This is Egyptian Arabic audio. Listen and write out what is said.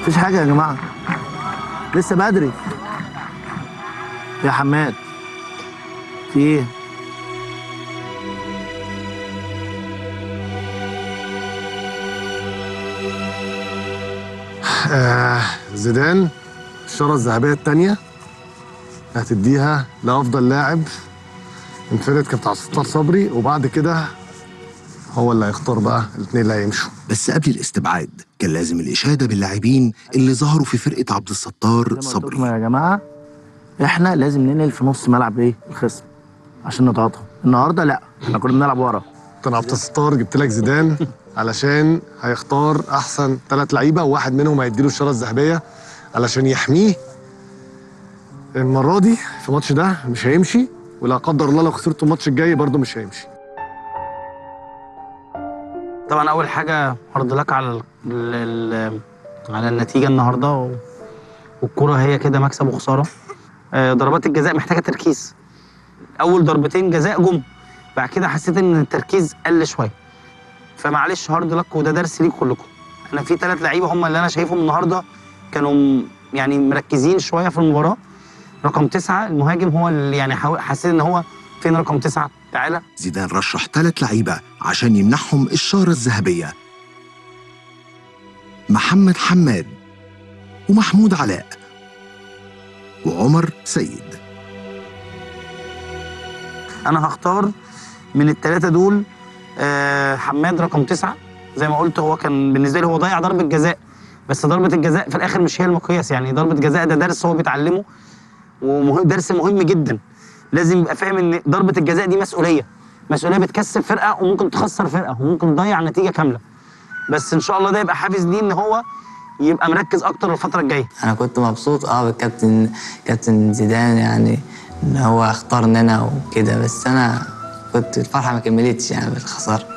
مفيش حاجه يا جماعه لسه بدري يا حماد في ايه آه زيدان الشارة الذهبية التانية هتديها لأفضل لاعب انفرد كابتن عبد الستار صبري وبعد كده هو اللي هيختار بقى الاثنين اللي هيمشوا بس قبل الاستبعاد كان لازم الإشادة باللاعبين اللي ظهروا في فرقة عبد الستار زي ما قلت لكم صبري يا جماعه احنا لازم ننقل في نص ملعب ايه الخصم عشان نضغطهم النهارده لا احنا كنا بنلعب ورا كابتن عبد الستار جبت لك زيدان علشان هيختار احسن ثلاث لعيبه وواحد منهم هيديله الشاره الذهبيه علشان يحميه المره دي في الماتش ده مش هيمشي ولا قدر الله لو خسرتوا الماتش الجاي برضه مش هيمشي طبعا اول حاجه هرد لك على ال ال على النتيجه النهارده و... والكره هي كده مكسب وخساره آه، ضربات الجزاء محتاجه تركيز اول ضربتين جزاء جم بعد كده حسيت ان التركيز قل شويه فمعلش هارد لك وده درس ليك كلكم انا في ثلاث لعيبه هم اللي انا شايفهم النهارده كانوا م- يعني مركزين شويه في المباراه رقم تسعة المهاجم هو اللي يعني حاول- حسيت ان هو فين رقم تسعة تعالى زيدان رشح ثلاث لعيبة عشان يمنحهم الشارة الذهبية محمد حماد ومحمود علاء وعمر سيد انا هختار من الثلاثه دول آه، حماد رقم تسعة زي ما قلت هو كان بالنسبه لي هو ضيع ضربه جزاء بس ضربه الجزاء في الاخر مش هي المقياس يعني ضربه جزاء ده درس هو بيتعلمه ودرس مهم جدا لازم يبقى فاهم ان ضربه الجزاء دي مسؤوليه مسؤوليه بتكسب فرقه وممكن تخسر فرقه وممكن تضيع نتيجه كامله بس ان شاء الله ده يبقى حافز ليه ان هو يبقى مركز اكتر الفتره الجايه انا كنت مبسوط اه بالكابتن كابتن زيدان يعني ان هو اختارني انا وكده بس انا كنت الفرحه ما كملتش يعني بالخساره